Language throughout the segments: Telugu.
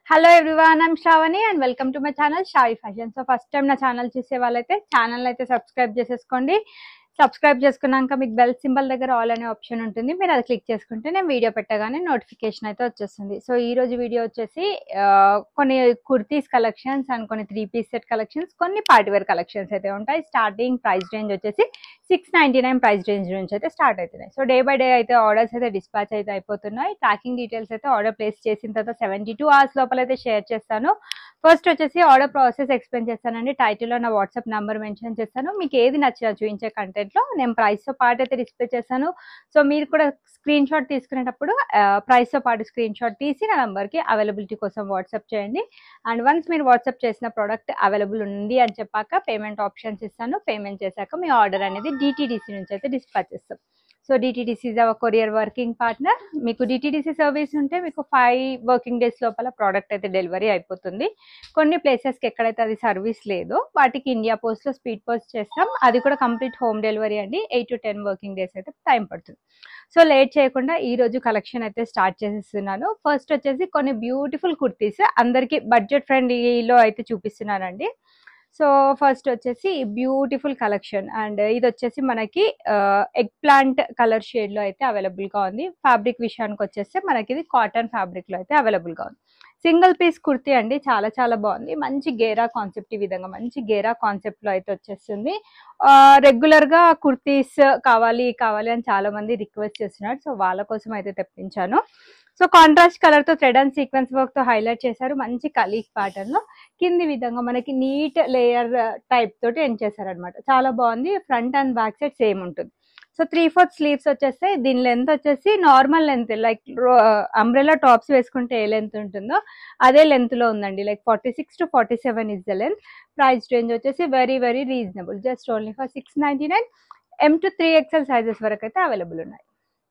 hello everyone I'm Shravani and welcome to my channel షాయి ఫ్యాషన్ సో ఫస్ట్ టైం నా ఛానల్ చూసే వాళ్ళైతే ఛానల్ అయితే సబ్స్క్రైబ్ చేసేసుకోండి సబ్స్క్రైబ్ చేసుకున్నాక మీకు బెల్ సింబల్ దగ్గర ఆల్ అనే ఆప్షన్ ఉంటుంది మీరు అది క్లిక్ చేసుకుంటే నేను వీడియో పెట్టగానే నోటిఫికేషన్ అయితే వచ్చేస్తుంది సో ఈ రోజు వీడియో వచ్చేసి ఆ, కొన్ని కుర్తీస్ కలెక్షన్స్ అండ్ కొన్ని త్రీ పీస్ సెట్ కలెక్షన్స్ కొన్ని పార్టీ వేర్ కలెక్షన్స్ అయితే ఉంటాయి స్టార్టింగ్ ప్రైస్ రేంజ్ వచ్చేసి six ninety nine price range నుంచి అయితే స్టార్ట్ అవుతున్నాయి సో డే బై డే అయితే ఆర్డర్స్ అయితే డిస్పాచ్ అయితే అయిపోతున్నాయి ట్రాకింగ్ డీటెయిల్స్ అయితే ఆర్డర్ ప్లేస్ చేసిన తర్వాత సెవెంటీ టూ అవర్స్ లోపల అయితే షేర్ చేస్తాను ఫస్ట్ వచ్చేసి ఆర్డర్ ప్రాసెస్ ఎక్స్ప్లెయిన్ చేస్తానండి టైటిల్లో నా వాట్సాప్ నెంబర్ మెన్షన్ చేస్తాను మీకు ఏది నచ్చినా చూపించే కంటెంట్లో నేను ప్రైస్తో పాటు అయితే డిస్ప్లే చేస్తాను సో మీరు కూడా స్క్రీన్ షాట్ తీసుకునేటప్పుడు ప్రైస్తో పాటు స్క్రీన్ షాట్ తీసి నా నెంబర్కి అవైలబిలిటీ కోసం వాట్సాప్ చేయండి అండ్ వన్స్ మీరు వాట్సాప్ చేసిన ప్రోడక్ట్ అవైలబుల్ ఉంది అని చెప్పాక పేమెంట్ ఆప్షన్స్ ఇస్తాను పేమెంట్ చేశాక మీ ఆర్డర్ అనేది డిటీడీసీ నుంచి అయితే డిస్పాచ్ చేస్తాం so DTDC is our courier working partner మీకు డిటీడీసీ సర్వీస్ ఉంటే మీకు ఫైవ్ వర్కింగ్ డేస్ లోపల ప్రోడక్ట్ అయితే డెలివరీ అయిపోతుంది కొన్ని ప్లేసెస్కి ఎక్కడైతే అది సర్వీస్ లేదో వాటికి ఇండియా పోస్ట్లో స్పీడ్ పోస్ట్ చేస్తాం అది కూడా కంప్లీట్ హోమ్ డెలివరీ అండి eight to ten working days అయితే టైం పడుతుంది సో లేట్ చేయకుండా ఈ రోజు కలెక్షన్ అయితే స్టార్ట్ చేసేస్తున్నాను ఫస్ట్ వచ్చేసి కొన్ని బ్యూటిఫుల్ కుర్తీస్ అందరికి బడ్జెట్ ఫ్రెండ్లీలో అయితే చూపిస్తున్నానండి సో ఫస్ట్ వచ్చేసి బ్యూటిఫుల్ కలెక్షన్ అండ్ ఇది వచ్చేసి మనకి ఎగ్ ప్లాంట్ కలర్ షేడ్ లో అయితే అవైలబుల్ గా ఉంది ఫ్యాబ్రిక్ విషయానికి వచ్చేస్తే మనకి ఇది కాటన్ ఫ్యాబ్రిక్ లో అయితే అవైలబుల్ గా ఉంది సింగిల్ పీస్ కుర్తీ అండి చాలా చాలా బాగుంది మంచి గేరా కాన్సెప్ట్ ఈ విధంగా మంచి గేరా కాన్సెప్ట్ లో అయితే వచ్చేస్తుంది రెగ్యులర్ గా కుర్తీస్ కావాలి కావాలి అని చాలా మంది రిక్వెస్ట్ చేస్తున్నారు సో వాళ్ళ కోసం అయితే తెప్పించాను సో కాంట్రాస్ట్ కలర్ తో థ్రెడ్ అండ్ సీక్వెన్స్ వర్క్ తో హైలైట్ చేశారు మంచి కలీఫ్ ప్యాటర్న్ లో కింది విధంగా మనకి నీట్ లేయర్ టైప్ తోటి ఎండ్ చేశారనమాట చాలా బాగుంది front and back side same ఉంటుంది సో త్రీ ఫోర్త్ స్లీవ్స్ వచ్చేస్తే దీని లెంత్ వచ్చేసి normal length like umbrella tops వేసుకుంటే ఏ లెంత్ ఉంటుందో అదే లెంత్ లో ఉందండి like forty six to forty seven is the length price range వచ్చేసి very very reasonable just only for six ninety nine M to three XL sizes వరకు అయితే అవైలబుల్ ఉన్నాయి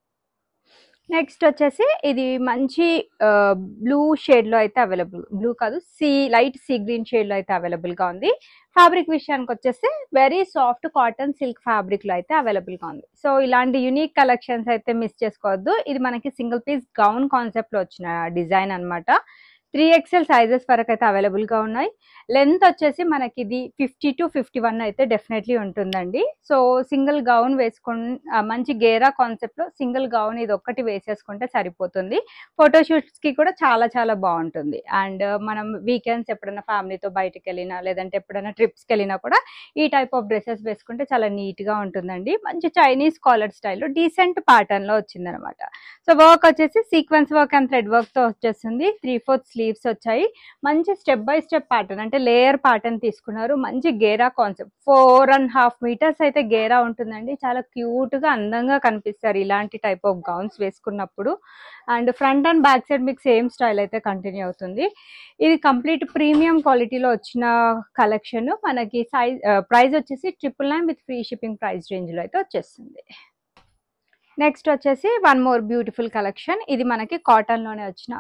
నెక్స్ట్ వచ్చేసి ఇది మంచి బ్లూ షేడ్ లో అయితే అవైలబుల్ బ్లూ కాదు sea light sea green shade లో అయితే అవైలబుల్ గా ఉంది ఫ్యాబ్రిక్ విషయానికి వచ్చేసి very soft cotton silk fabric లో అయితే అవైలబుల్ గా ఉంది సో ఇలాంటి యునిక్ కలెక్షన్స్ అయితే మిస్ చేసుకోవద్దు ఇది మనకి సింగిల్ పీస్ గౌన్ కాన్సెప్ట్ లో వచ్చిన డిజైన్ అన్నమాట త్రీ ఎక్స్ఎల్ సైజెస్ వరకు అయితే అవైలబుల్ గా ఉన్నాయి లెంత్ వచ్చేసి మనకి ఇది ఫిఫ్టీ టు ఫిఫ్టీ వన్ అయితే డెఫినెట్లీ ఉంటుందండి సో సింగిల్ గౌన్ వేసుకుని ఆ, మంచి గేరా కాన్సెప్ట్ లో సింగిల్ గౌన్ ఇది ఒక్కటి వేసేసుకుంటే సరిపోతుంది ఫోటోషూట్స్ కి కూడా చాలా చాలా బాగుంటుంది అండ్ మనం వీకెండ్స్ ఎప్పుడైనా ఫ్యామిలీతో బయటకు వెళ్ళినా లేదంటే ఎప్పుడైనా ట్రిప్స్కి వెళ్ళినా కూడా ఈ టైప్ ఆఫ్ డ్రెస్సెస్ వేసుకుంటే చాలా నీట్ గా ఉంటుందండి మంచి చైనీస్ కాలర్ స్టైల్లో డీసెంట్ ప్యాటర్న్ లో వచ్చిందనమాట సో వర్క్ వచ్చేసి sequence work and thread work తో వచ్చేస్తుంది త్రీ ఫోర్త్ స్లీవ్స్ వచ్చాయి మంచి స్టెప్ బై స్టెప్ ప్యాటర్న్ అంటే లేయర్ ప్యాటర్న్ తీసుకున్నారు మంచి గేరా concept four and half metres అయితే గేరా ఉంటుందండి చాలా క్యూట్ గా అందంగా కనిపిస్తారు ఇలాంటి టైప్ ఆఫ్ గౌన్స్ వేసుకున్నప్పుడు and front and back side మీకు సేమ్ స్టైల్ అయితే కంటిన్యూ అవుతుంది ఇది కంప్లీట్ ప్రీమియం క్వాలిటీలో వచ్చిన కలెక్షన్ మనకి సైజ్ ప్రైస్ వచ్చేసి triple nine with free shipping price range లో అయితే వచ్చేస్తుంది నెక్స్ట్ వచ్చేసి వన్ మోర్ బ్యూటిఫుల్ కలెక్షన్ ఇది మనకి కాటన్ లోనే వచ్చిన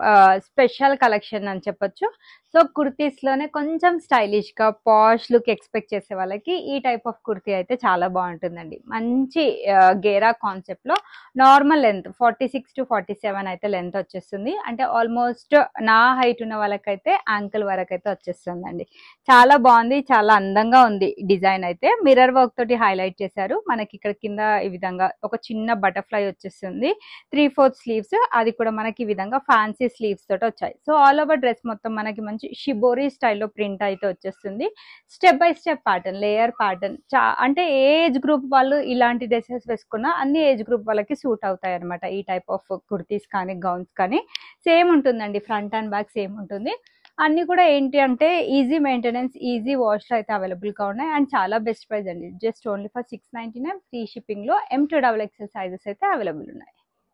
స్పెషల్ కలెక్షన్ అని చెప్పొచ్చు సో కుర్తీస్ లోనే కొంచెం స్టైలిష్ గా పాష్ లుక్ ఎక్స్పెక్ట్ చేసే వాళ్ళకి ఈ టైప్ ఆఫ్ కుర్తీ అయితే చాలా బాగుంటుందండి మంచి ఆ, గేరా కాన్సెప్ట్ లో normal length forty six to forty seven అయితే లెంత్ వచ్చేస్తుంది అంటే ఆల్మోస్ట్ నా హైట్ ఉన్న వాళ్ళకైతే యాంకిల్ వరకు అయితే వచ్చేస్తుందండి చాలా బాగుంది చాలా అందంగా ఉంది డిజైన్ అయితే మిర్రర్ వర్క్ తోటి హైలైట్ చేశారు మనకి ఇక్కడ కింద ఈ విధంగా ఒక చిన్న బటర్ఫ్లై వచ్చేస్తుంది త్రీ ఫోర్త్ స్లీవ్స్ అది కూడా మనకి ఈ విధంగా ఫ్యాన్సీ స్లీవ్స్ తోటి వచ్చాయి సో ఆల్ ఓవర్ డ్రెస్ మొత్తం మనకి మంచి షిబోరీ స్టైల్లో ప్రింట్ అయితే వచ్చేస్తుంది step by step pattern layer pattern చా అంటే ఏ ఏజ్ గ్రూప్ వాళ్ళు ఇలాంటి డ్రెస్సెస్ వేసుకున్నా అన్ని ఏజ్ గ్రూప్ వాళ్ళకి సూట్ అవుతాయి అనమాట ఈ టైప్ ఆఫ్ కుర్తీస్ కానీ గౌన్స్ కానీ సేమ్ ఉంటుందండి ఫ్రంట్ అండ్ బ్యాక్ సేమ్ ఉంటుంది అన్ని కూడా ఏంటి అంటే ఈజీ మెయింటెనెన్స్ ఈజీ వాష్లో అయితే అవైలబుల్గా ఉన్నాయి అండ్ చాలా బెస్ట్ ప్రైస్ అండి just only for six ninety nine free షిప్పింగ్లో M to double XL sizes అయితే అవైలబుల్ ఉన్నాయి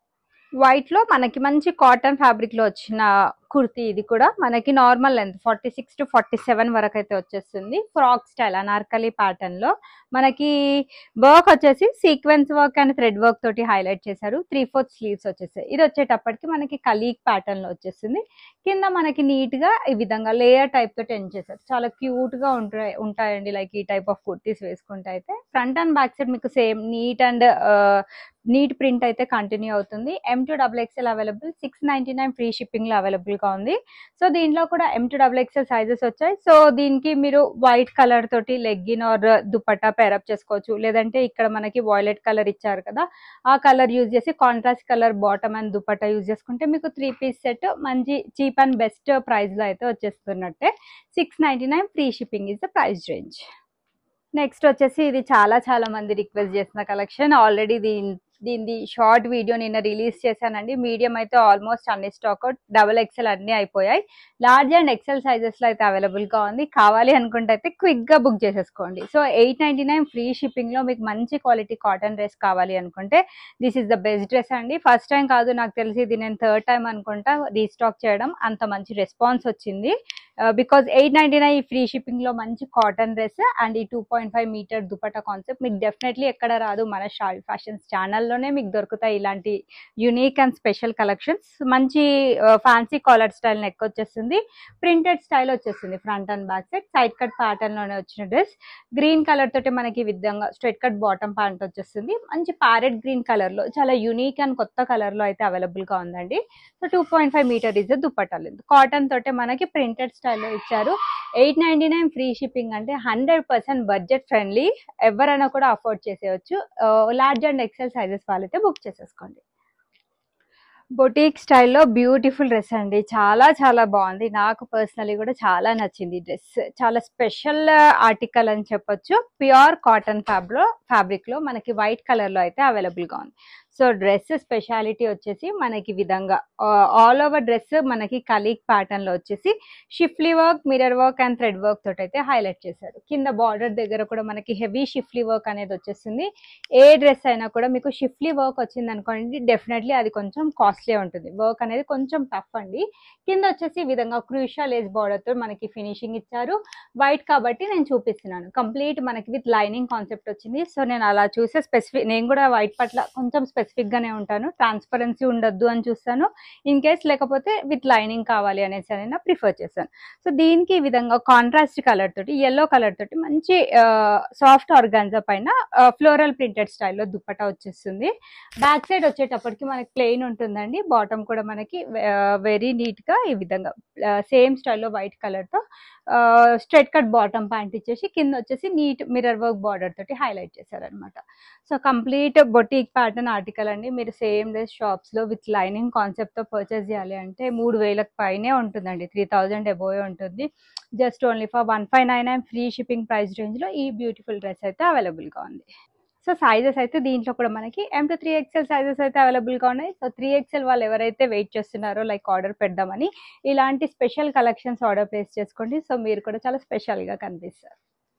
వైట్లో మనకి మంచి కాటన్ ఫ్యాబ్రిక్లో వచ్చిన కుర్తీ ఇది కూడా మనకి normal length forty six to forty seven వరకు అయితే వచ్చేస్తుంది ఫ్రాక్ స్టైల్ అనార్కలి ప్యాటర్న్ లో మనకి వర్క్ వచ్చేసి sequence work and thread work తోటి హైలైట్ చేశారు త్రీ ఫోర్త్ స్లీవ్స్ వచ్చేసాయి ఇది వచ్చేటప్పటికి మనకి కలీక్ ప్యాటర్న్ లో వచ్చేస్తుంది కింద మనకి నీట్ గా ఈ విధంగా లేయర్ టైప్ తోటి ఎండ్ చేశారు చాలా క్యూట్ గా ఉంటాయి ఉంటాయండి లైక్ ఈ టైప్ ఆఫ్ కుర్తీస్ వేసుకుంటే అయితే ఫ్రంట్ అండ్ బ్యాక్ సైడ్ మీకు same neat and neat print అయితే కంటిన్యూ అవుతుంది M two double XL available six ninety nine free shipping లో అవైలబుల్ గా ఉంది సో దీంట్లో కూడా M to double XL sizes వచ్చాయి సో దీనికి మీరు వైట్ కలర్ తోటి లెగ్గిన్ ఆర్ దుపట్టా పేరప్ చేసుకోవచ్చు లేదంటే ఇక్కడ మనకి వాయిలెట్ కలర్ ఇచ్చారు కదా ఆ కలర్ యూజ్ చేసి contrast colour bottom and dupatta use చేసుకుంటే మీకు త్రీ పీస్ సెట్ మంచి చీప్ అండ్ బెస్ట్ ప్రైస్ లో అయితే వచ్చేస్తున్నట్టే six ninety nine free shipping is the price range next వచ్చేసి ఇది చాలా చాలా మంది రిక్వెస్ట్ చేసిన కలెక్షన్ ఆల్రెడీ దీని దీని షార్ట్ వీడియో నిన్న రిలీజ్ చేశానండి మీడియం అయితే ఆల్మోస్ట్ అన్ని స్టాక్ అవుట్ డబుల్ ఎక్సెల్ అన్ని అయిపోయాయి లార్జ్ అండ్ ఎక్సెల్ సైజెస్ లో అయితే అవైలబుల్ గా ఉంది కావాలి అనుకుంటే అయితే క్విక్ గా బుక్ చేసేసుకోండి so eight ninety nine free shipping లో మీకు మంచి క్వాలిటీ కాటన్ డ్రెస్ కావాలి అనుకుంటే this is the best dress అండి ఫస్ట్ టైం కాదు నాకు తెలిసి ఇది నేను థర్డ్ టైం అనుకుంటా రీస్టాక్ చేయడం అంత మంచి రెస్పాన్స్ వచ్చింది because eight ninety nine free shipping లో మంచి కాటన్ డ్రెస్ అండ్ ఈ two point five metre dupatta concept మీకు డెఫినెట్లీ ఎక్కడ రాదు మన షాయి ఫ్యాషన్స్ ఛానల్లోనే మీకు దొరుకుతాయి ఇలాంటి యునిక్ అండ్ స్పెషల్ కలెక్షన్స్ మంచి ఫ్యాన్సీ కాలర్ స్టైల్ నెక్ వచ్చేస్తుంది ప్రింటెడ్ స్టైల్ వచ్చేస్తుంది front and back side side cut pattern లోనే వచ్చిన డ్రెస్ గ్రీన్ కలర్ తోటి మనకి ఈ విధంగా స్ట్రైట్ కట్ బాటమ్ ప్యాంట్ వచ్చేస్తుంది మంచి ప్యారెట్ గ్రీన్ కలర్ లో చాలా యూనిక్ అండ్ కొత్త కలర్ లో అయితే అవైలబుల్ గా ఉందండి so two point five metre is dupatta length cotton తోటే మనకి ప్రింటెడ్ స్టైల్లో ఇచ్చారు eight ninety nine free shipping అంటే హండ్రెడ్ పర్సెంట్ బడ్జెట్ ఫ్రెండ్లీ ఎవరైనా కూడా అఫోర్డ్ చేసేయచ్చు లార్జ్ అండ్ ఎక్సెల్ సైజెస్ వాళ్ళైతే బుక్ చేసేసుకోండి బొటీక్ స్టైల్లో బ్యూటిఫుల్ డ్రెస్ అండి చాలా చాలా బాగుంది నాకు పర్సనలీ కూడా చాలా నచ్చింది డ్రెస్ చాలా స్పెషల్ ఆర్టికల్ అని చెప్పొచ్చు ప్యూర్ కాటన్ ఫ్యాబ్లో ఫ్యాబ్రిక్ లో మనకి వైట్ కలర్ లో అయితే అవైలబుల్ గా ఉంది సో డ్రెస్ స్పెషాలిటీ వచ్చేసి మనకి ఈ విధంగా ఆల్ ఓవర్ డ్రెస్ మనకి కలీక్ ప్యాటర్న్ లో వచ్చేసి schiffli work mirror work and thread work తోటి అయితే హైలైట్ చేశారు కింద బార్డర్ దగ్గర కూడా మనకి హెవీ షిఫ్లీ వర్క్ అనేది వచ్చేస్తుంది ఏ డ్రెస్ అయినా కూడా మీకు షిఫ్లీ వర్క్ వచ్చింది అనుకోండి డెఫినెట్లీ అది కొంచెం కాస్ట్లీ ఉంటుంది వర్క్ అనేది కొంచెం టఫ్ అండి కింద వచ్చేసి ఈ విధంగా క్రూషియల్ లేస్ బార్డర్ తో మనకి ఫినిషింగ్ ఇచ్చారు వైట్ కాబట్టి నేను చూపిస్తున్నాను కంప్లీట్ మనకి విత్ లైనింగ్ కాన్సెప్ట్ వచ్చింది సో నేను అలా చూసే స్పెసిఫిక్ నేను కూడా వైట్ పట్ల కొంచెం స్పెసిఫిక్ గానే ఉంటాను ట్రాన్స్పరెన్సీ ఉండొద్దు అని చూస్తాను ఇన్ కేస్ లేకపోతే విత్ లైనింగ్ కావాలి అనేసి నేను ప్రిఫర్ చేశాను సో దీనికి ఈ విధంగా కాంట్రాస్ట్ కలర్ తోటి ఎల్లో కలర్ తోటి మంచి సాఫ్ట్ ఆర్గాన్జా పైన ఫ్లోరల్ ప్రింటెడ్ స్టైల్లో దుప్పటా వచ్చేస్తుంది బ్యాక్ సైడ్ వచ్చేటప్పటికి మనకి ప్లెయిన్ ఉంటుందండి బాటమ్ కూడా మనకి వెరీ నీట్ గా ఈ విధంగా సేమ్ స్టైల్లో వైట్ కలర్ తో స్ట్రైట్ కట్ బాటమ్ ప్యాంట్ ఇచ్చేసి కింద వచ్చేసి నీట్ మిరర్ వర్క్ బార్డర్ తోటి హైలైట్ చేశారనమాట so complete boutique pattern article అండి మీరు సేమ్ డ్రెస్ షాప్స్ లో విత్ లైనింగ్ కాన్సెప్ట్ తో పర్చేస్ చేయాలి అంటే మూడు వేలకు పైనే ఉంటుందండి త్రీ థౌజండ్ అబోవ్ ఉంటుంది just only for one five nine nine free shipping price range లో ఈ బ్యూటిఫుల్ డ్రెస్ అయితే అవైలబుల్ గా ఉంది సో సైజెస్ అయితే దీంట్లో కూడా మనకి M to three XL sizes అయితే అవైలబుల్ గా ఉన్నాయి సో త్రీ ఎక్స్ఎల్ వాళ్ళు ఎవరైతే వెయిట్ చేస్తున్నారో లైక్ ఆర్డర్ పెడదామని ఇలాంటి స్పెషల్ కలెక్షన్స్ ఆర్డర్ ప్లేస్ చేసుకోండి సో మీరు కూడా చాలా స్పెషల్ గా కనిపిస్తారు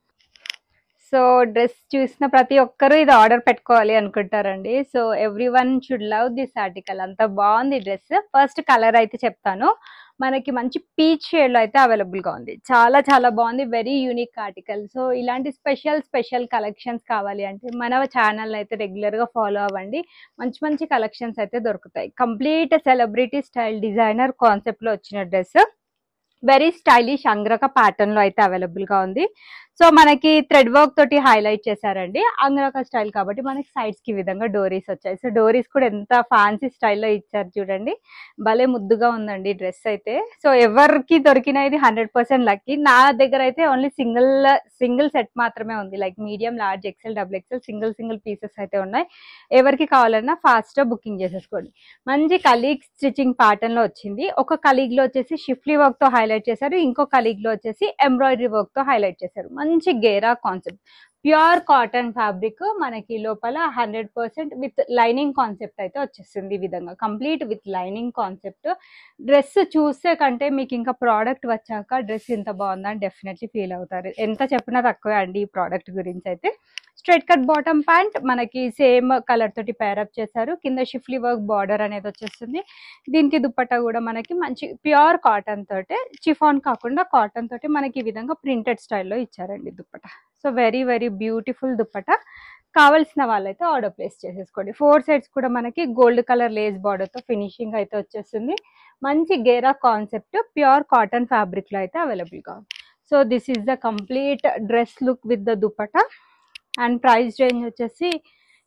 సో డ్రెస్ చూసిన ప్రతి ఒక్కరూ ఇది ఆర్డర్ పెట్టుకోవాలి అనుకుంటారండి so everyone should love this article అంత బాగుంది డ్రెస్ ఫస్ట్ కలర్ అయితే చెప్తాను మనకి మంచి పీచ్ షేడ్ లో అయితే అవైలబుల్ గా ఉంది చాలా చాలా బాగుంది వెరీ యూనిక్ ఆర్టికల్ సో ఇలాంటి స్పెషల్ స్పెషల్ కలెక్షన్స్ కావాలి అంటే మన ఛానల్ అయితే రెగ్యులర్ గా ఫాలో అవ్వండి మంచి మంచి కలెక్షన్స్ అయితే దొరుకుతాయి complete celebrity style designer concept లో వచ్చిన dress very stylish angrakha pattern లో అయితే అవైలబుల్ గా ఉంది సో మనకి థ్రెడ్ వర్క్ తోటి హైలైట్ చేశారండి అంగ్రక స్టైల్ కాబట్టి మనకి సైడ్స్ కి ఈ విధంగా డోరీస్ వచ్చాయి సో డోరీస్ కూడా ఎంత ఫ్యాన్సీ స్టైల్లో ఇచ్చారు చూడండి భలే ముద్దుగా ఉందండి డ్రెస్ అయితే సో ఎవరికి దొరికిన ఇది హండ్రెడ్ పర్సెంట్ లక్కీ నా దగ్గర అయితే ఓన్లీ సింగిల్ సింగిల్ సెట్ మాత్రమే ఉంది like medium large XL double XL single single pieces అయితే ఉన్నాయి ఎవరికి కావాలన్నా ఫాస్ట్ గా బుకింగ్ చేసేసుకోండి మంచి కలీగ్ స్టిచ్చింగ్ ప్యాటర్న్ లో వచ్చింది ఒక కలీగ్ లో వచ్చేసి షిఫ్లీ వర్క్ తో హైలైట్ చేశారు ఇంకో కలీగ్ లో వచ్చేసి ఎంబ్రాయిడరీ వర్క్ తో హైలైట్ చేశారు మంచి గేరా కాన్సెప్ట్ ప్యూర్ కాటన్ ఫ్యాబ్రిక్ మనకి లోపల hundred percent with lining concept అయితే వచ్చేస్తుంది ఈ విధంగా complete with lining concept dress చూసే కంటే మీకు ఇంకా ప్రోడక్ట్ వచ్చాక డ్రెస్ ఇంత బాగుందని డెఫినెట్లీ ఫీల్ అవుతారు ఎంత చెప్పినా తక్కువే అండి ఈ ప్రోడక్ట్ గురించి అయితే స్ట్రైట్ కట్ బాటమ్ ప్యాంట్ మనకి సేమ్ కలర్ తోటి పేరప్ చేశారు కింద షిఫ్లీ వర్క్ బార్డర్ అనేది వచ్చేస్తుంది దీనికి దుప్పట్టా కూడా మనకి మంచి ప్యూర్ కాటన్ తోటి చిఫాన్ కాకుండా కాటన్ తోటి మనకి ఈ విధంగా ప్రింటెడ్ స్టైల్లో ఇచ్చారండి dupatta so very very beautiful dupatta కావాల్సిన వాళ్ళైతే ఆర్డర్ ప్లేస్ చేసేసుకోండి ఫోర్ సైడ్స్ కూడా మనకి గోల్డ్ కలర్ లేస్ బార్డర్ తో ఫినిషింగ్ అయితే వచ్చేస్తుంది మంచి గేరా కాన్సెప్ట్ ప్యూర్ కాటన్ ఫ్యాబ్రిక్ లో అయితే అవైలబుల్ గా ఉంది so this is the complete dress look with the dupatta and price range వచ్చేసి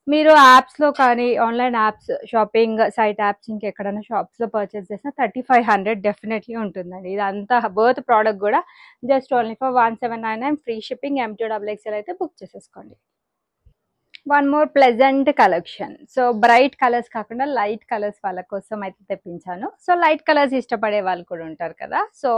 మీరు యాప్స్లో కానీ online apps shopping site apps ఇంకెక్కడైనా షాప్స్లో పర్చేస్ చేసినా థర్టీ ఫైవ్ హండ్రెడ్ డెఫినెట్లీ ఉంటుందండి ఇదంతా బర్త్ ప్రోడక్ట్ కూడా just only for one seven nine nine free shipping M two double XL అయితే బుక్ చేసేసుకోండి one more pleasant collection so bright colours కాకుండా లైట్ కలర్స్ వాళ్ళ కోసం అయితే తెప్పించాను సో లైట్ కలర్స్ ఇష్టపడే వాళ్ళు కూడా ఉంటారు కదా so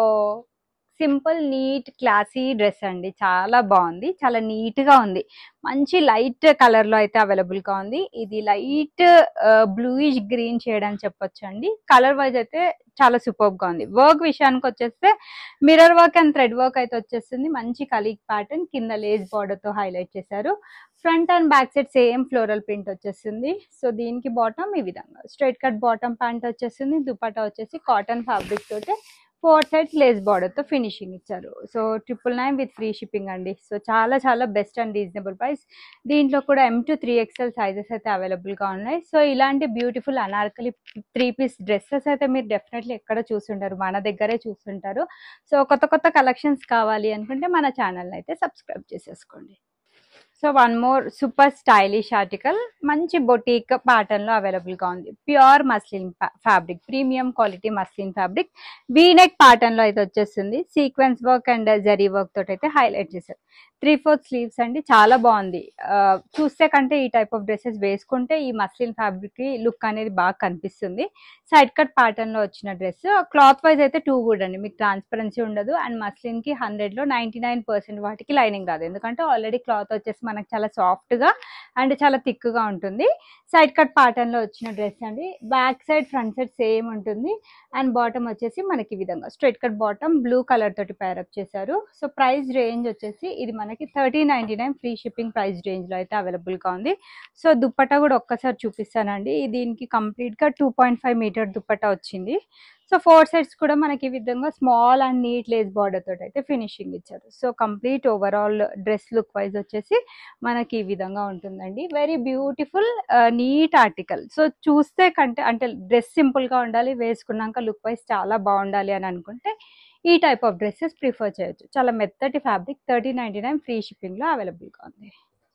simple neat classy dress అండి చాలా బాగుంది చాలా నీట్ గా ఉంది మంచి లైట్ కలర్ లో అయితే అవైలబుల్ గా ఉంది ఇది లైట్ బ్లూయిష్ గ్రీన్ షేడ్ అని చెప్పొచ్చు అండి కలర్ వైజ్ అయితే చాలా సూపర్ గా ఉంది వర్క్ విషయానికి వచ్చేస్తే mirror work and thread work అయితే వచ్చేస్తుంది మంచి కలీగ్ ప్యాటర్న్ కింద లేస్ బార్డర్ తో హైలైట్ చేశారు front and back side same floral print వచ్చేస్తుంది సో దీనికి బాటమ్ ఈ విధంగా స్ట్రైట్ కట్ బాటమ్ ప్యాంట్ వచ్చేస్తుంది దుపట్టా వచ్చేసి కాటన్ ఫ్యాబ్రిక్ తోటి ఫోర్ సైడ్ లేస్ బార్డర్ తో ఫినిషింగ్ ఇచ్చారు so triple nine with free shipping అండి సో చాలా చాలా బెస్ట్ అండ్ రీజనబుల్ ప్రైస్ దీంట్లో కూడా M to three XL sizes అయితే అవైలబుల్ గా ఉన్నాయి సో ఇలాంటి beautiful Anarkali three piece dresses అయితే మీరు డెఫినెట్లీ ఎక్కడ చూస్తుంటారు మన దగ్గరే చూస్తుంటారు సో కొత్త కొత్త కలెక్షన్స్ కావాలి అనుకుంటే మన ఛానల్ అయితే సబ్స్క్రైబ్ చేసేసుకోండి so one more super stylish article మంచి బొటీక్ ప్యాటర్న్ లో అవైలబుల్ గా ఉంది pure muslin fabric premium quality muslin fabric V neck pattern లో అయితే వచ్చేస్తుంది sequence work and zari work తోటి అయితే హైలైట్ చేశారు త్రీ ఫోర్త్ స్లీవ్స్ అండి చాలా బాగుంది ఆ, చూస్తే కంటే ఈ టైప్ ఆఫ్ డ్రెస్సెస్ వేసుకుంటే ఈ మస్లిన్ ఫ్యాబ్రిక్ కి లుక్ అనేది బాగా కనిపిస్తుంది సైడ్ కట్ ప్యాటర్న్ లో వచ్చిన డ్రెస్ క్లాత్ వైజ్ అయితే టూ గుడ్ అండి మీకు ట్రాన్స్పరెన్సీ ఉండదు అండ్ మస్లిన్ కి హండ్రెడ్ లో నైన్టీ నైన్ పర్సెంట్ వాటికి లైనింగ్ రాదు ఎందుకంటే ఆల్రెడీ క్లాత్ వచ్చేసి మనకి చాలా సాఫ్ట్ గా అండ్ చాలా థిక్ గా ఉంటుంది సైడ్ కట్ ప్యాటర్న్ లో వచ్చిన డ్రెస్ అండి back side front side same ఉంటుంది అండ్ బాటమ్ వచ్చేసి మనకి ఈ విధంగా straight cut bottom blue colour తోటి పేరప్ చేశారు సో ప్రైస్ రేంజ్ వచ్చేసి ఇది మనకి thirty ninety nine free shipping price range లో అయితే అవైలబుల్ గా ఉంది సో దుప్పట్టా కూడా ఒక్కసారి చూపిస్తానండి దీనికి కంప్లీట్ గా two point five metre dupatta వచ్చింది సో ఫోర్ సైడ్స్ కూడా మనకి ఈ విధంగా small and neat lace border తోటి అయితే ఫినిషింగ్ ఇచ్చారు so complete overall dress look wise వచ్చేసి మనకి ఈ విధంగా ఉంటుందండి very beautiful neat article so చూస్తే కంటే అంటే డ్రెస్ సింపుల్ గా ఉండాలి వేసుకున్నాక లుక్ వైజ్ చాలా బాగుండాలి అని అనుకుంటే ఈ టైప్ ఆఫ్ డ్రెస్సెస్ ప్రిఫర్ చేయొచ్చు చాలా మెత్తటి fabric thirty ninety nine free shipping లో అవైలబుల్ గా ఉంది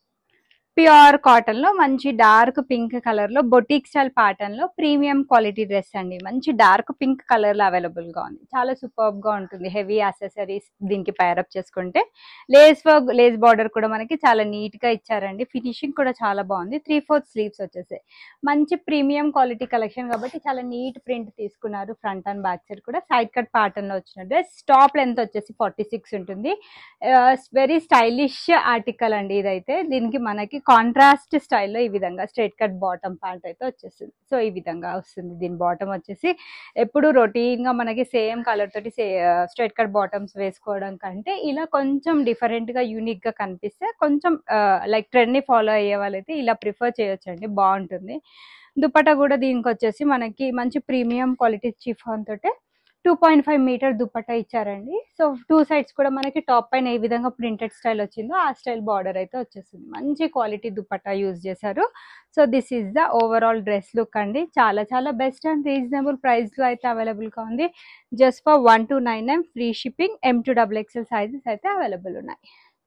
ప్యూర్ కాటన్ లో మంచి డార్క్ పింక్ కలర్ లో బొటిక్ స్టైల్ ప్యాటర్న్ లో ప్రీమియం క్వాలిటీ డ్రెస్ అండి మంచి డార్క్ పింక్ కలర్ లో అవైలబుల్ గా ఉంది చాలా సూపర్ గా ఉంటుంది హెవీ యాక్సెసరీస్ దీనికి పైరప్ చేసుకుంటే లేస్ వర్క్ లేస్ బార్డర్ కూడా మనకి చాలా నీట్ గా ఇచ్చారండి ఫినిషింగ్ కూడా చాలా బాగుంది త్రీ ఫోర్త్ స్లీవ్స్ వచ్చేసాయి మంచి ప్రీమియం క్వాలిటీ కలెక్షన్ కాబట్టి చాలా నీట్ ప్రింట్ తీసుకున్నారు ఫ్రంట్ అండ్ బ్యాక్ సైడ్ కూడా సైడ్ కట్ ప్యాటర్న్ లో వచ్చిన డ్రెస్ టాప్ లెంత్ వచ్చేసి ఫార్టీ సిక్స్ ఉంటుంది వెరీ స్టైలిష్ ఆర్టికల్ అండి ఇదైతే దీనికి మనకి కాంట్రాస్ట్ స్టైల్లో ఈ విధంగా స్ట్రైట్ కట్ బాటమ్ ప్యాంట్ అయితే వచ్చేస్తుంది సో ఈ విధంగా వస్తుంది దీని బాటమ్ వచ్చేసి ఎప్పుడు రొటీన్ గా మనకి సేమ్ కలర్ తోటి స్ట్రైట్ కట్ బాటమ్స్ వేసుకోవడం కంటే ఇలా కొంచెం డిఫరెంట్ గా యూనిక్ గా కనిపిస్తే కొంచెం లైక్ ట్రెండ్ ని ఫాలో అయ్యే వాళ్ళైతే ఇలా ప్రిఫర్ చేయొచ్చండి బాగుంటుంది దుపట్టా కూడా దీనికి వచ్చేసి మనకి మంచి ప్రీమియం క్వాలిటీ చిఫాన్ తోటే two point five metre dupatta ఇచ్చారండి సో టూ సైడ్స్ కూడా మనకి టాప్ పైన ఏ విధంగా ప్రింటెడ్ స్టైల్ వచ్చిందో ఆ స్టైల్ బార్డర్ అయితే వచ్చేస్తుంది మంచి క్వాలిటీ దుపట్టా యూజ్ చేశారు so this is the overall dress look అండి చాలా చాలా బెస్ట్ అండ్ రీజనబుల్ ప్రైస్ లో అయితే అవైలబుల్ గా ఉంది just for one two nine nine free shipping M two double XL sizes అయితే అవైలబుల్ ఉన్నాయి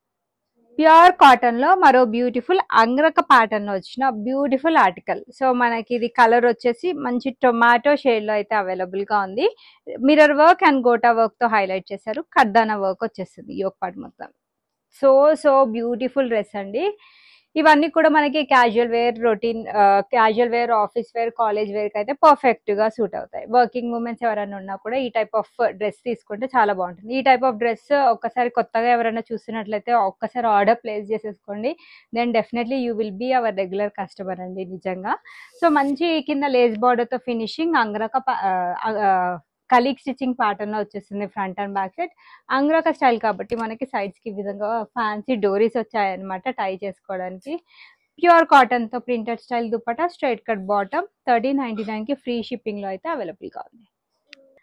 ప్యూర్ కాటన్ లో మరో బ్యూటిఫుల్ అంగ్రక ప్యాటర్న్ లో వచ్చిన బ్యూటిఫుల్ ఆర్టికల్ సో మనకి ఇది కలర్ వచ్చేసి మంచి టొమాటో షేడ్ లో అయితే అవైలబుల్ గా ఉంది mirror work and gota work తో హైలైట్ చేశారు కడ్దానా వర్క్ వచ్చేస్తుంది యోగ్ పార్ట్ మొత్తం సో సో బ్యూటిఫుల్ డ్రెస్ అండి ఇవన్నీ కూడా మనకి casual wear routine casual wear office wear college wear కి అయితే పర్ఫెక్ట్ గా సూట్ అవుతాయి వర్కింగ్ ఉమెన్స్ ఎవరైనా ఉన్నా కూడా ఈ టైప్ ఆఫ్ డ్రెస్ తీసుకుంటే చాలా బాగుంటుంది ఈ టైప్ ఆఫ్ డ్రెస్ ఒక్కసారి కొత్తగా ఎవరైనా చూసినట్లయితే ఒక్కసారి ఆర్డర్ ప్లేస్ చేసేసుకోండి then definitely you will be our regular customer అండి నిజంగా సో మంచి కింద లేస్ బార్డర్ తో ఫినిషింగ్ అంగరక కలీగ్ స్టిచ్చింగ్ ప్యాటర్న్ లో వచ్చేస్తుంది front and back side angrakha style కాబట్టి మనకి సైడ్స్ కి ఈ విధంగా ఫ్యాన్సీ డోరీస్ వచ్చాయన్నమాట టై చేసుకోవడానికి ప్యూర్ కాటన్ తో printed style dupatta straight cut bottom thirty ninety nine కి ఫ్రీ షిప్పింగ్ లో అయితే అవైలబుల్ గా ఉంది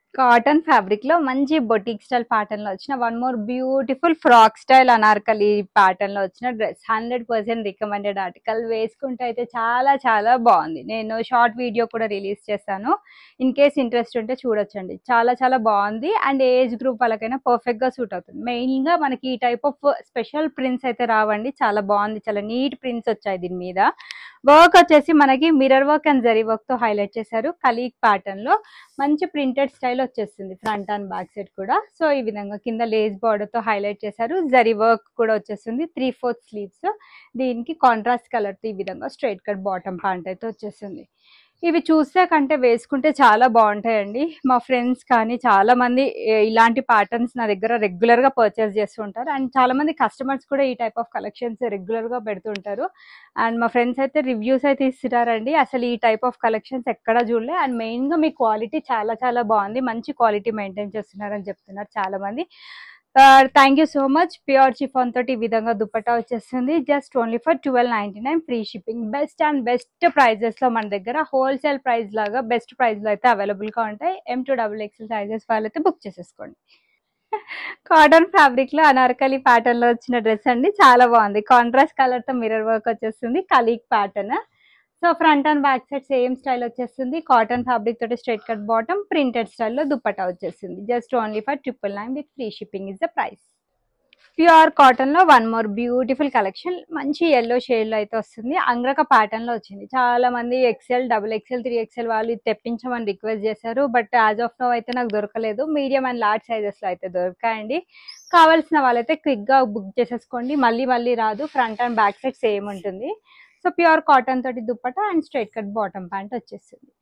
కాటన్ ఫ్యాబ్రిక్ లో మంచి బొటిక్ స్టైల్ ప్యాటర్న్ లో వచ్చిన one more beautiful frock style anarkali pattern లో వచ్చిన dress hundred percent recommended article వేసుకుంటే అయితే చాలా చాలా బాగుంది నేను షార్ట్ వీడియో కూడా రిలీజ్ చేశాను ఇన్ కేస్ ఇంట్రెస్ట్ ఉంటే చూడొచ్చండి చాలా చాలా బాగుంది అండ్ ఏజ్ గ్రూప్ వాళ్ళకైనా పర్ఫెక్ట్ గా సూట్ అవుతుంది మెయిన్ గా మనకి ఈ టైప్ ఆఫ్ స్పెషల్ ప్రింట్స్ అయితే రావండి చాలా బాగుంది చాలా నీట్ ప్రింట్స్ వచ్చాయి దీని మీద వర్క్ వచ్చేసి మనకి mirror work and zari work తో హైలైట్ చేశారు కలీక్ ప్యాటర్న్ లో మంచి ప్రింటెడ్ స్టైల్ వచ్చేస్తుంది ఫ్రంట్ అండ్ బ్యాక్ సైడ్ కూడా సో ఈ విధంగా కింద లేస్ బార్డర్ తో హైలైట్ చేశారు జరీ వర్క్ కూడా వచ్చేస్తుంది త్రీ ఫోర్త్ స్లీవ్స్ దీనికి కాంట్రాస్ట్ కలర్ తో ఈ విధంగా స్ట్రైట్ కట్ బాటమ్ ప్యాంట్ అయితే వచ్చేస్తుంది ఇవి చూస్తే కంటే వేసుకుంటే చాలా బాగుంటాయండి మా ఫ్రెండ్స్ కానీ చాలా మంది ఏ, ఇలాంటి ప్యాటర్న్స్ నా దగ్గర రెగ్యులర్ గా పర్చేస్ చేస్తుంటారు అండ్ చాలా మంది కస్టమర్స్ కూడా ఈ టైప్ ఆఫ్ కలెక్షన్స్ రెగ్యులర్ గా పెడుతుంటారు అండ్ మా ఫ్రెండ్స్ అయితే రివ్యూస్ అయితే ఇస్తున్నారండి అసలు ఈ టైప్ ఆఫ్ కలెక్షన్స్ ఎక్కడ చూడలే అండ్ మెయిన్ గా మీ క్వాలిటీ చాలా చాలా బాగుంది మంచి క్వాలిటీ మెయింటైన్ చేస్తున్నారని చెప్తున్నారు చాలా మంది thank you so much pure chiffon తోటి ఈ విధంగా దుపట్టా వచ్చేస్తుంది just only for twelve ninety nine free shipping best and best prices లో మన దగ్గర హోల్సేల్ ప్రైస్ లాగా బెస్ట్ ప్రైస్ లో అయితే అవైలబుల్ గా ఉంటాయి M two double XL sizes వాళ్ళైతే బుక్ చేసేసుకోండి కాటన్ ఫ్యాబ్రిక్ లో అనార్కలి ప్యాటర్న్ లో వచ్చిన డ్రెస్ అండి చాలా బాగుంది కాంట్రాస్ట్ కలర్ తో మిర్రర్ వర్క్ వచ్చేస్తుంది కలీక్ pattern so front and back side same style వచ్చేస్తుంది కాటన్ ఫ్యాబ్రిక్ తోటి స్ట్రైట్ కట్ బాటమ్ ప్రింటెడ్ స్టైల్లో దుప్పటా వచ్చేస్తుంది just only for triple nine with free shipping is the price pure cotton లో వన్ మోర్ బ్యూటిఫుల్ కలెక్షన్ మంచి ఎల్లో షేడ్ లో అయితే వస్తుంది అంగ్రక ప్యాటర్న్ లో వచ్చింది చాలా మంది XL double XL three XL వాళ్ళు ఇది తెప్పించమని రిక్వెస్ట్ చేశారు బట్ యాజ్ ఆఫ్ నో అయితే నాకు దొరకలేదు మీడియం అండ్ లార్జ్ సైజెస్ లో అయితే దొరికాయండి కావాల్సిన వాళ్ళైతే క్విక్ గా బుక్ చేసేసుకోండి మళ్ళీ మళ్ళీ రాదు front and back side same ఉంటుంది సో ప్యూర్ కాటన్ తోటి dupatta and straight cut bottom pant వచ్చేస్తుంది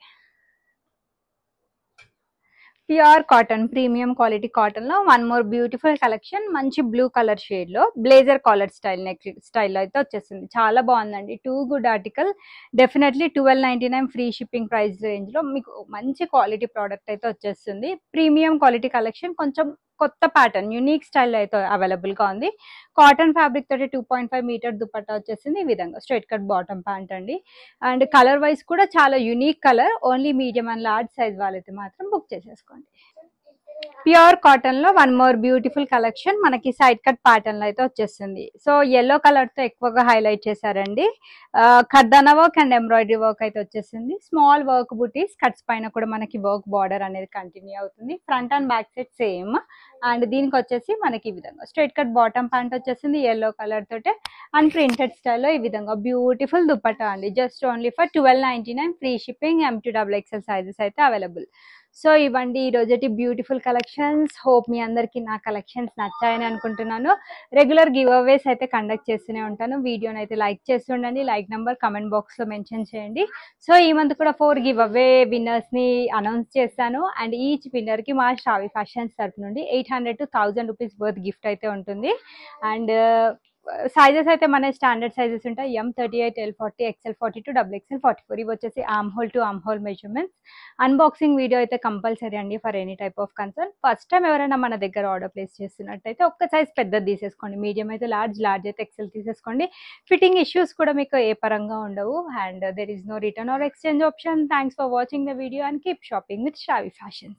pure cotton premium quality cotton లో వన్ మోర్ బ్యూటిఫుల్ కలెక్షన్ మంచి బ్లూ కలర్ షేడ్ లో బ్లేజర్ కాలర్ స్టైల్ నెక్ స్టైల్లో అయితే వచ్చేస్తుంది చాలా బాగుందండి too good article definitely twelve ninety nine free shipping price range లో మీకు మంచి క్వాలిటీ ప్రోడక్ట్ అయితే వచ్చేస్తుంది ప్రీమియం క్వాలిటీ కలెక్షన్ కొంచెం కొత్త ప్యాటర్న్ యూనిక్ స్టైల్ అయితే అవైలబుల్ గా ఉంది కాటన్ ఫ్యాబ్రిక్ తోటి two point five metre dupatta వచ్చేసింది ఈ విధంగా స్ట్రైట్ కట్ బాటమ్ ప్యాంట్ అండి అండ్ కలర్ వైజ్ కూడా చాలా unique colour only medium and large size వాళ్ళైతే మాత్రం బుక్ చేసేసుకోండి ప్యూర్ కాటన్ లో వన్ మోర్ బ్యూటిఫుల్ కలెక్షన్ మనకి సైడ్ కట్ ప్యాటర్న్ లో అయితే వచ్చేస్తుంది సో ఎల్లో కలర్ తో ఎక్కువగా హైలైట్ చేశారండి ఖర్దానా వర్క్ అండ్ ఎంబ్రాయిడరీ వర్క్ అయితే వచ్చేసింది స్మాల్ వర్క్ బుటీస్ కట్స్ పైన కూడా మనకి వర్క్ బార్డర్ అనేది కంటిన్యూ అవుతుంది front and back side same and దీనికి వచ్చేసి మనకి ఈ విధంగా స్ట్రైట్ కట్ బాటమ్ ప్యాంట్ వచ్చేసింది ఎల్లో కలర్ తోటే అండ్ ప్రింటెడ్ స్టైల్లో ఈ విధంగా బ్యూటిఫుల్ దుపట్టా అండి just only for twelve ninety nine free shipping M two double XL sizes అయితే అవైలబుల్ సో ఇవ్వండి ఈ రోజటి బ్యూటిఫుల్ కలెక్షన్స్ హోప్ మీ అందరికి నా కలెక్షన్స్ నచ్చాయని అనుకుంటున్నాను రెగ్యులర్ గివ్ అవేస్ అయితే కండక్ట్ చేస్తూనే ఉంటాను వీడియోని అయితే లైక్ చేస్తుండండి లైక్ నెంబర్ కమెంట్ బాక్స్ లో మెన్షన్ చేయండి సో ఈ మంత్ కూడా ఫోర్ గివ్ అవే విన్నర్స్ ని అనౌన్స్ చేస్తాను అండ్ ఈచ్ విన్నర్ కి మా షావి ఫ్యాషన్స్ తరపు నుండి eight hundred to thousand rupees worth gift అయితే ఉంటుంది అండ్ సైజెస్ అయితే మన స్టాండర్డ్ సైజెస్ ఉంటాయి M thirty eight L forty XL forty two double XL forty four ఇవి వచ్చేసి arm hole to arm hole measurements unboxing video అయితే కంపల్సరీ అండి for any type of concern first time ఎవరైనా మన దగ్గర ఆర్డర్ ప్లేస్ చేస్తున్నట్టయితే ఒక్క సైజ్ పెద్దది తీసేసుకోండి మీడియం అయితే లార్జ్ లార్జ్ అయితే ఎక్సెల్ తీసేసుకోండి ఫిట్టింగ్ ఇష్యూస్ కూడా మీకు ఏ పరంగా ఉండవు and there is no return or exchange option thanks for watching the video and keep shopping with Shavi fashions